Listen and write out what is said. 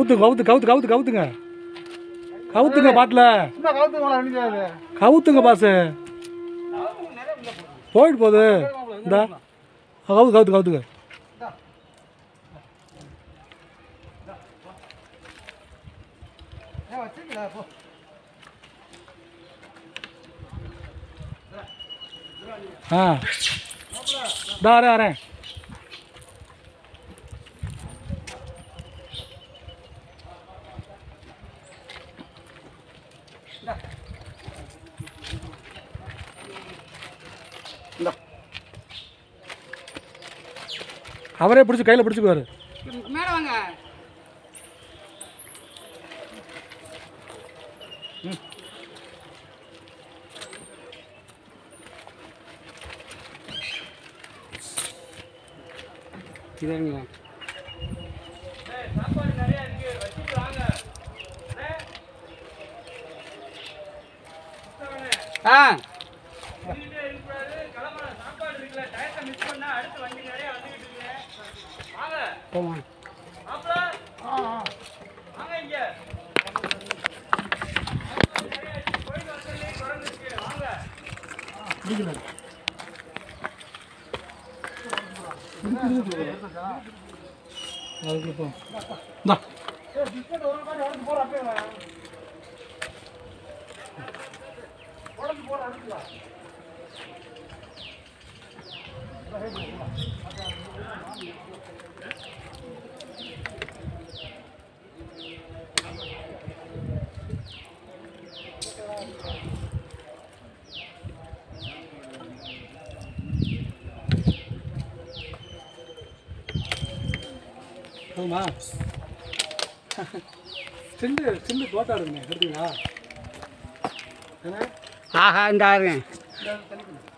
ஊத்துங்க கவுத்து கவுத்து கவுத்து கவுத்துங்க கவுத்துங்க பாட்டில் சும்மா கவுத்து போல அடிக்காது கவுத்துங்க பாசு போயிட்டு போகுது இந்தா கவுத்து கவுத்து கவுத்துங்க ஏன் வச்சுக்கல போ ஆ இதா வரேன் வரேன் இந்தா அவரே பிடிச்சி கையில் பிடிச்சிக்குவாரு மேலே வாங்க இதுங்க ஆ போமா அதுக்கு போ இந்தா போதுமா சிண்டு சிண்டு தோட்டா இருக்குங்க எடுத்தீங்களா ஆஹா இந்த ஆறுங்க இந்த தண்ணி